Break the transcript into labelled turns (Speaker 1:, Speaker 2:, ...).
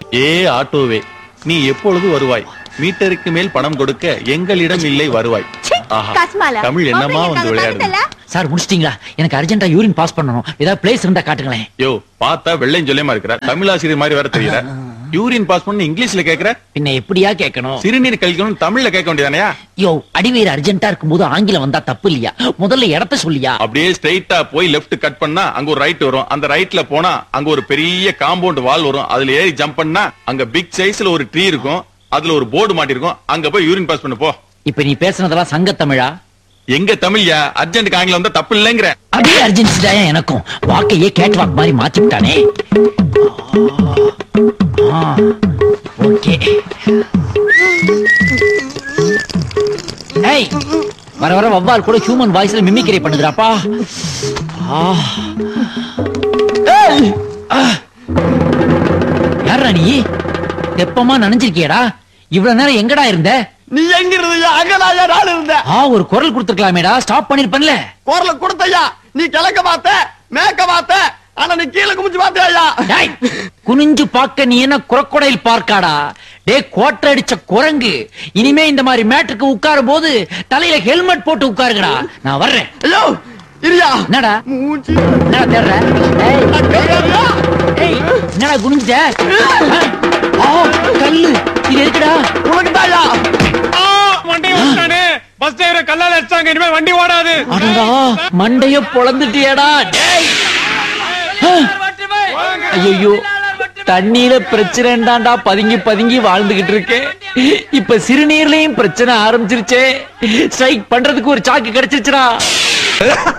Speaker 1: ஏ ஆட்டோவே நீ எப்பொழுது வருவாய் மீட்டருக்கு மேல் பணம் கொடுக்க எங்களிடம் இல்லை வருவாய்
Speaker 2: ச்சீ,
Speaker 1: ஆஹா,
Speaker 2: கஸ்மாலா.
Speaker 1: தமிழ் என்னமா
Speaker 2: பொம்பளைங்க
Speaker 1: வந்து
Speaker 2: இருக்காங்க,
Speaker 1: விளையாடுது
Speaker 2: மறந்துட்டல?
Speaker 3: சார் முடிச்சிட்டீங்களா எனக்கு அர்ஜென்ட்டா யூரின் பாஸ் பண்ணணும் ஏதாவது பிளேஸ் இருந்தா காட்டுங்களேன்
Speaker 1: யோ பார்த்தா வெள்ளையும் சொல்லியமா இருக்கிற தமிழ் ஆசிரியர் மாதிரி வேற தெரியல யூரின் பாஸ் பண்ணி இங்கிலீஷ்ல கேக்குற
Speaker 3: பின்ன எப்படியா கேட்கணும்
Speaker 1: சிறுநீர் கழிக்கணும் தமிழ்ல கேட்க வேண்டியதானயா
Speaker 3: யோ அடிவேர் அர்ஜென்ட்டா இருக்கும்போது ஆங்கிலம் வந்தா தப்பு இல்லையா முதல்ல இடத்த சொல்லியா
Speaker 1: அப்படியே ஸ்ட்ரைட்டா போய் லெஃப்ட் கட் பண்ணா அங்க ஒரு ரைட் வரும் அந்த ரைட்ல போனா அங்க ஒரு பெரிய காம்பவுண்ட் வால் வரும் அதுல ஏறி ஜம்ப் பண்ணா அங்க பிக் சைஸ்ல ஒரு ட்ரீ இருக்கும் அதுல ஒரு போர்டு மாட்டிருக்கும் அங்க போய் யூரின் பாஸ் பண்ணு போ
Speaker 3: இப்ப நீ பேசுனதெல்லாம் சங்க தமிழா
Speaker 1: எங்க தமிழ்யா அர்ஜென்ட் ஆங்கிலம் வந்தா தப்பு இல்லைங்கிற
Speaker 3: அதே அர்ஜென்சி தான் எனக்கும் வாக்கையே கேட் வாக் மாதிரி மாத்தி விட்டானே ஓகே ஏய் வர வர வவ்வால் கூட ஹியூமன் வாய்ஸ்ல மிமிக்ரி பண்ணுதுடாப்பா ஆ. ஏய்! ஆ. யார்ரா நீ தெப்பமா நனைஞ்சிருக்கியடா இவ்வளவு நேரம் எங்கடா இருந்த
Speaker 4: நீ எங்க இருந்தியா அங்கதாயா நான் இருந்த
Speaker 3: ஆ ஒரு குரல் கொடுத்துருக்கலாமேடா ஸ்டாப் பண்ணிருப்பேன்ல
Speaker 4: குரல கொடுத்தையா நீ கிழக்க பார்த்த மேக்க பார்த்த ஆனா நீ கீழே குமிச்சு பார்த்தியா
Speaker 3: டேய், குனிஞ்சு பார்க்க நீ என்ன குரக்கொடையில் பார்க்காடா டே கோட்டை அடிச்ச குரங்கு இனிமே இந்த மாதிரி மேட்டுக்கு உட்காரும் போது தலையில ஹெல்மெட் போட்டு உட்காருங்கடா நான் வர்றேன்
Speaker 4: ஐயோ இரியா
Speaker 3: என்னடா
Speaker 4: மூச்சு
Speaker 3: என்னடா தேடுற ஏய், ஏய், என்னடா குனிஞ்ச ஆ, கல்லு இது இருக்குடா
Speaker 4: உனக்கு தாயா
Speaker 5: வண்டி ஓட்டானே பஸ் டிரைவரை கல்லால அடிச்சாங்க இனிமே வண்டி ஓடாது
Speaker 3: அடடா மண்டைய பொளந்துட்டியடா டேய் ஐயோ தண்ணீர பிரச்சனைடாண்டா பதுங்கி பதுங்கி வாழ்ந்துகிட்டு இருக்கேன் இப்ப சிறுநீர்லயும் பிரச்சனை ஆரம்பிச்சிருச்சே ஸ்ட்ரைக் பண்றதுக்கு ஒரு சாக்கு கிடைச்சிருச்சுடா